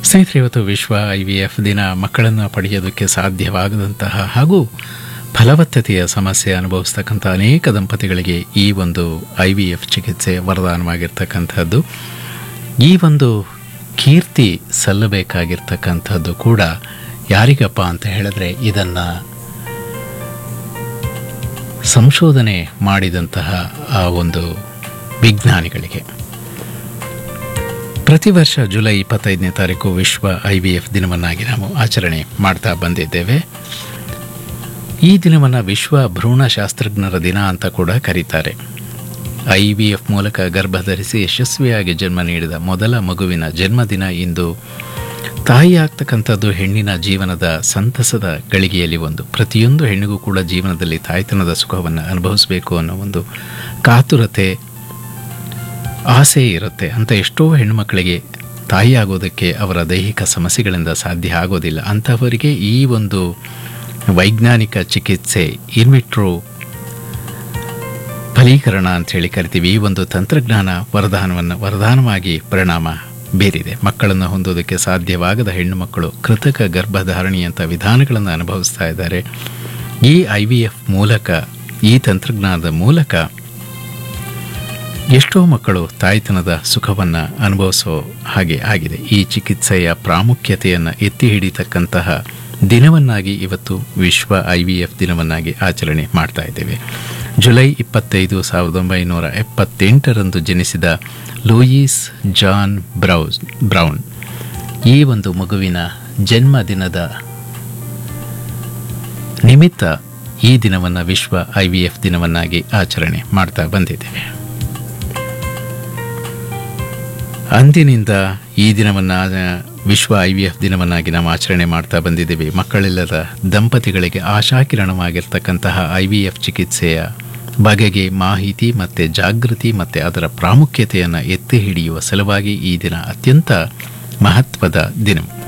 ಸ್ನೇಹಿತರೆ ಇವತ್ತು ವಿಶ್ವ ಐ ವಿ ಎಫ್ ದಿನ ಮಕ್ಕಳನ್ನು ಪಡೆಯೋದಕ್ಕೆ ಸಾಧ್ಯವಾಗದಂತಹ ಹಾಗೂ ಫಲವತ್ತತೆಯ ಸಮಸ್ಯೆ ಅನುಭವಿಸ್ತಕ್ಕಂಥ ಅನೇಕ ದಂಪತಿಗಳಿಗೆ ಈ ಒಂದು ಐ ವಿ ಎಫ್ ಚಿಕಿತ್ಸೆ ವರದಾನವಾಗಿರ್ತಕ್ಕಂಥದ್ದು ಈ ಒಂದು ಕೀರ್ತಿ ಸಲ್ಲಬೇಕಾಗಿರ್ತಕ್ಕಂಥದ್ದು ಕೂಡ ಯಾರಿಗಪ್ಪ ಅಂತ ಹೇಳಿದ್ರೆ ಇದನ್ನು ಸಂಶೋಧನೆ ಮಾಡಿದಂತಹ ಆ ಒಂದು ವಿಜ್ಞಾನಿಗಳಿಗೆ ಪ್ರತಿ ವರ್ಷ ಜುಲೈ ಇಪ್ಪತ್ತೈದನೇ ತಾರೀಕು ವಿಶ್ವ ಐ ವಿ ಎಫ್ ದಿನವನ್ನಾಗಿ ನಾವು ಆಚರಣೆ ಮಾಡ್ತಾ ಬಂದಿದ್ದೇವೆ ಈ ದಿನವನ್ನು ವಿಶ್ವ ಭ್ರೂಣಶಾಸ್ತ್ರಜ್ಞರ ದಿನ ಅಂತ ಕೂಡ ಕರೀತಾರೆ ಐ ವಿ ಎಫ್ ಮೂಲಕ ಗರ್ಭಧರಿಸಿ ಯಶಸ್ವಿಯಾಗಿ ಜನ್ಮ ನೀಡಿದ ಮೊದಲ ಮಗುವಿನ ಜನ್ಮದಿನ ಇಂದು ತಾಯಿ ಆಗ್ತಕ್ಕಂಥದ್ದು ಹೆಣ್ಣಿನ ಜೀವನದ ಸಂತಸದ ಗಳಿಗೆಯಲ್ಲಿ ಒಂದು ಪ್ರತಿಯೊಂದು ಹೆಣ್ಣಿಗೂ ಕೂಡ ಜೀವನದಲ್ಲಿ ತಾಯ್ತನದ ಸುಖವನ್ನು ಅನುಭವಿಸಬೇಕು ಅನ್ನೋ ಒಂದು ಕಾತುರತೆ ಆಸೆ ಇರುತ್ತೆ ಅಂತ ಎಷ್ಟೋ ಹೆಣ್ಣುಮಕ್ಕಳಿಗೆ ತಾಯಿ ಆಗೋದಕ್ಕೆ ಅವರ ದೈಹಿಕ ಸಮಸ್ಯೆಗಳಿಂದ ಸಾಧ್ಯ ಆಗೋದಿಲ್ಲ ಅಂಥವರಿಗೆ ಈ ಒಂದು ವೈಜ್ಞಾನಿಕ ಚಿಕಿತ್ಸೆ ಇನ್ವಿಟ್ರೋ ಫಲೀಕರಣ ಅಂತ ಹೇಳಿ ಕರಿತೀವಿ ಈ ಒಂದು ತಂತ್ರಜ್ಞಾನ ವರದಾನವನ್ನು ವರದಾನವಾಗಿ ಪರಿಣಾಮ ಬೀರಿದೆ ಮಕ್ಕಳನ್ನು ಹೊಂದೋದಕ್ಕೆ ಸಾಧ್ಯವಾಗದ ಹೆಣ್ಣು ಮಕ್ಕಳು ಕೃತಕ ಗರ್ಭಧಾರಣೆಯಂಥ ವಿಧಾನಗಳನ್ನು ಅನುಭವಿಸ್ತಾ ಇದ್ದಾರೆ ಈ ಐ ವಿ ಎಫ್ ಮೂಲಕ ಈ ತಂತ್ರಜ್ಞಾನದ ಮೂಲಕ ಎಷ್ಟೋ ಮಕ್ಕಳು ತಾಯ್ತನದ ಸುಖವನ್ನು ಅನುಭವಿಸೋ ಹಾಗೆ ಆಗಿದೆ ಈ ಚಿಕಿತ್ಸೆಯ ಪ್ರಾಮುಖ್ಯತೆಯನ್ನು ಎತ್ತಿ ಹಿಡಿತಕ್ಕಂತಹ ದಿನವನ್ನಾಗಿ ಇವತ್ತು ವಿಶ್ವ ಐ ವಿ ಎಫ್ ದಿನವನ್ನಾಗಿ ಆಚರಣೆ ಮಾಡ್ತಾ ಇದ್ದೇವೆ ಜುಲೈ ಇಪ್ಪತ್ತೈದು ಸಾವಿರದ ಒಂಬೈನೂರ ಎಪ್ಪತ್ತೆಂಟರಂದು ಜನಿಸಿದ ಲೂಯಿಸ್ ಜಾನ್ ಬ್ರೌಸ್ ಬ್ರೌನ್ ಈ ಒಂದು ಮಗುವಿನ ಜನ್ಮದಿನದ ನಿಮಿತ್ತ ಈ ದಿನವನ್ನು ವಿಶ್ವ ಐ ವಿ ಎಫ್ ದಿನವನ್ನಾಗಿ ಆಚರಣೆ ಮಾಡ್ತಾ ಬಂದಿದ್ದೇವೆ ಅಂದಿನಿಂದ ಈ ದಿನವನ್ನು ವಿಶ್ವ ಐ ವಿ ಎಫ್ ದಿನವನ್ನಾಗಿ ನಾವು ಆಚರಣೆ ಮಾಡ್ತಾ ಬಂದಿದ್ದೇವೆ ಮಕ್ಕಳಿಲ್ಲದ ದಂಪತಿಗಳಿಗೆ ಆಶಾಕಿರಣವಾಗಿರ್ತಕ್ಕಂತಹ ಐ ವಿ ಎಫ್ ಚಿಕಿತ್ಸೆಯ ಬಗೆಗೆ ಮಾಹಿತಿ ಮತ್ತು ಜಾಗೃತಿ ಮತ್ತು ಅದರ ಪ್ರಾಮುಖ್ಯತೆಯನ್ನು ಎತ್ತಿ ಹಿಡಿಯುವ ಸಲುವಾಗಿ ಈ ದಿನ ಅತ್ಯಂತ ಮಹತ್ವದ ದಿನ